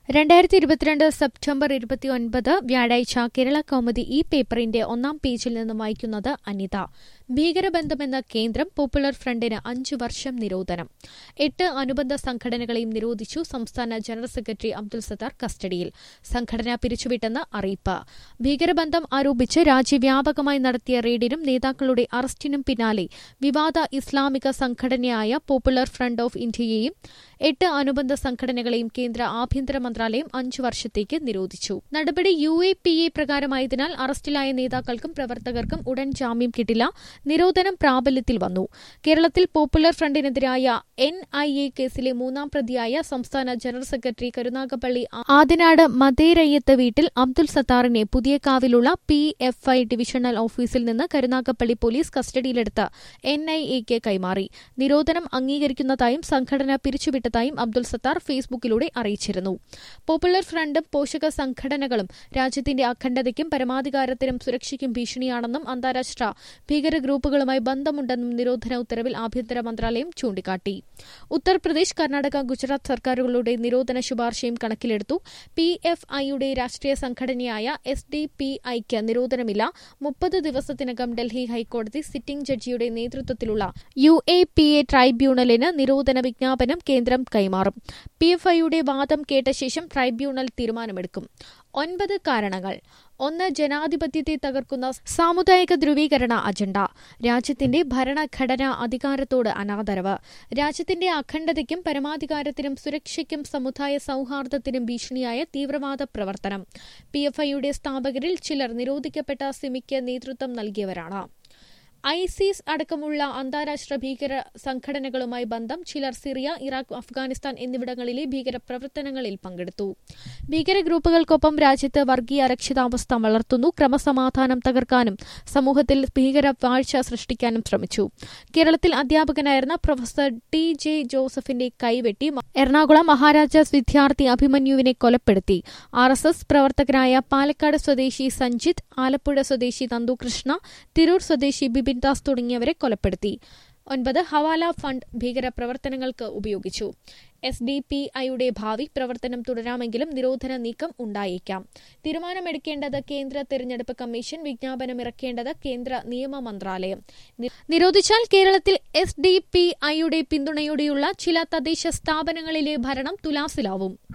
രണ്ടായിരത്തി ഇരുപത്തിരണ്ട് സെപ്റ്റംബർ ഇരുപത്തിയൊൻപത് വ്യാഴാഴ്ച കേരള കൗമുദി ഈ പേപ്പറിന്റെ ഒന്നാം പേജിൽ നിന്ന് വായിക്കുന്നത് അനിത ഭീകരബന്ധമെന്ന കേന്ദ്രം പോപ്പുലർ ഫ്രണ്ടിന് അഞ്ചു വർഷം നിരോധനം എട്ട് അനുബന്ധ സംഘടനകളെയും നിരോധിച്ചു സംസ്ഥാന ജനറൽ സെക്രട്ടറി അബ്ദുൽ സത്താർ കസ്റ്റഡിയിൽ സംഘടന പിരിച്ചുവിട്ടെന്ന് അറിയിപ്പ് ഭീകരബന്ധം ആരോപിച്ച് രാജ്യവ്യാപകമായി നടത്തിയ റെയ്ഡിനും നേതാക്കളുടെ അറസ്റ്റിനും പിന്നാലെ വിവാദ ഇസ്ലാമിക സംഘടനയായ പോപ്പുലർ ഫ്രണ്ട് ഓഫ് ഇന്ത്യയെയും എട്ട് അനുബന്ധ സംഘടനകളെയും കേന്ദ്ര ആഭ്യന്തര മന്ത്രാലയം അഞ്ചു വർഷത്തേക്ക് നിരോധിച്ചു നടപടി യു എ പി എ പ്രകാരമായതിനാൽ അറസ്റ്റിലായ നേതാക്കൾക്കും പ്രവർത്തകർക്കും ഉടൻ ജാമ്യം കിട്ടില്ല നിരോധനം പ്രാബല്യത്തിൽ വന്നു കേരളത്തിൽ പോപ്പുലർ ഫ്രണ്ടിനെതിരായ എൻ ഐ എ കേസിലെ മൂന്നാം പ്രതിയായ സംസ്ഥാന ജനറൽ സെക്രട്ടറി കരുനാഗപ്പള്ളി ആദിനാട് മതേരയ്യത്ത് വീട്ടിൽ അബ്ദുൽ സത്താറിനെ പുതിയകാവിലുള്ള പി എഫ് ഐ ഡിവിഷണൽ ഓഫീസിൽ നിന്ന് കരുനാഗപ്പള്ളി പോലീസ് കസ്റ്റഡിയിലെടുത്ത് എൻ ഐ എക്ക് കൈമാറി നിരോധനം അംഗീകരിക്കുന്നതായും സംഘടന പിരിച്ചുവിട്ടതായും അബ്ദുൽ സത്താർ ഫേസ്ബുക്കിലൂടെ അറിയിച്ചിരുന്നു പോപ്പുലർ ഫ്രണ്ടും പോഷക സംഘടനകളും രാജ്യത്തിന്റെ അഖണ്ഡതയ്ക്കും പരമാധികാരത്തിനും സുരക്ഷയ്ക്കും ഭീഷണിയാണെന്നും അന്താരാഷ്ട്ര ഭീകര ഗ്രൂപ്പുകളുമായി ബന്ധമുണ്ടെന്നും നിരോധന ഉത്തരവിൽ ആഭ്യന്തര മന്ത്രാലയം ചൂണ്ടിക്കാട്ടി ഉത്തർപ്രദേശ് കർണാടക ഗുജറാത്ത് സർക്കാരുകളുടെ നിരോധന ശുപാർശയും കണക്കിലെടുത്തു പി എഫ് ഐയുടെ രാഷ്ട്രീയ സംഘടനയായ എസ് ഡി പി ഐക്ക് നിരോധനമില്ല മുപ്പത് ദിവസത്തിനകം ഡൽഹി ഹൈക്കോടതി സിറ്റിംഗ് ജഡ്ജിയുടെ നേതൃത്വത്തിലുള്ള യു എ പി എ ട്രൈബ്യൂണലിന് നിരോധന വിജ്ഞാപനം കേന്ദ്രം കൈമാറും പി എഫ് ഐയുടെ വാദം കേട്ട ശേഷം ട്രൈബ്യൂണൽ തീരുമാനമെടുക്കും ഒൻപത് കാരണങ്ങൾ ഒന്ന് ജനാധിപത്യത്തെ തകർക്കുന്ന സാമുദായിക ധ്രുവീകരണ അജണ്ട രാജ്യത്തിന്റെ ഭരണഘടനാ അധികാരത്തോട് അനാദരവ് രാജ്യത്തിന്റെ അഖണ്ഡതയ്ക്കും പരമാധികാരത്തിനും സുരക്ഷയ്ക്കും സമുദായ സൌഹാർദ്ദത്തിനും ഭീഷണിയായ തീവ്രവാദ പ്രവർത്തനം പി എഫ് ഐയുടെ സ്ഥാപകരിൽ ചിലർ നിരോധിക്കപ്പെട്ട സിമിക്ക് നേതൃത്വം നൽകിയവരാണ് ഐസിസ് അടക്കമുള്ള അന്താരാഷ്ട്ര ഭീകര സംഘടനകളുമായി ബന്ധം ചിലർ സിറിയ ഇറാഖ് അഫ്ഗാനിസ്ഥാൻ എന്നിവിടങ്ങളിലെ ഭീകര പ്രവർത്തനങ്ങളിൽ പങ്കെടുത്തു ഭീകര ഗ്രൂപ്പുകൾക്കൊപ്പം രാജ്യത്ത് വർഗീയ അരക്ഷിതാവസ്ഥ വളർത്തുന്നു ക്രമസമാധാനം തകർക്കാനും സമൂഹത്തിൽ ഭീകര വാഴ്ച സൃഷ്ടിക്കാനും ശ്രമിച്ചു കേരളത്തിൽ അധ്യാപകനായിരുന്ന പ്രൊഫസർ ടി ജെ ജോസഫിന്റെ കൈവെട്ടി എറണാകുളം മഹാരാജാസ് വിദ്യാർത്ഥി അഭിമന്യുവിനെ കൊലപ്പെടുത്തി ആർ എസ് എസ് പ്രവർത്തകനായ പാലക്കാട് സ്വദേശി സഞ്ജിത്ത് ആലപ്പുഴ സ്വദേശി നന്ദുകൃഷ്ണ തിരൂർ സ്വദേശി ബിപിൻ ദാസ് തുടങ്ങിയവരെ കൊലപ്പെടുത്തി ഒൻപത് ഹവാല ഫണ്ട് ഭീകര പ്രവർത്തനങ്ങൾക്ക് ഉപയോഗിച്ചു എസ് ഡി പി ഐയുടെ ഭാവി പ്രവർത്തനം തുടരാമെങ്കിലും നിരോധന നീക്കം ഉണ്ടായേക്കാം തീരുമാനമെടുക്കേണ്ടത് കേന്ദ്ര തെരഞ്ഞെടുപ്പ് കമ്മീഷൻ വിജ്ഞാപനം ഇറക്കേണ്ടത് കേന്ദ്ര നിയമ മന്ത്രാലയം നിരോധിച്ചാൽ കേരളത്തിൽ എസ് ഡി പി ഐയുടെ പിന്തുണയോടെയുള്ള ചില തദ്ദേശ സ്ഥാപനങ്ങളിലെ ഭരണം തുലാസിലാവും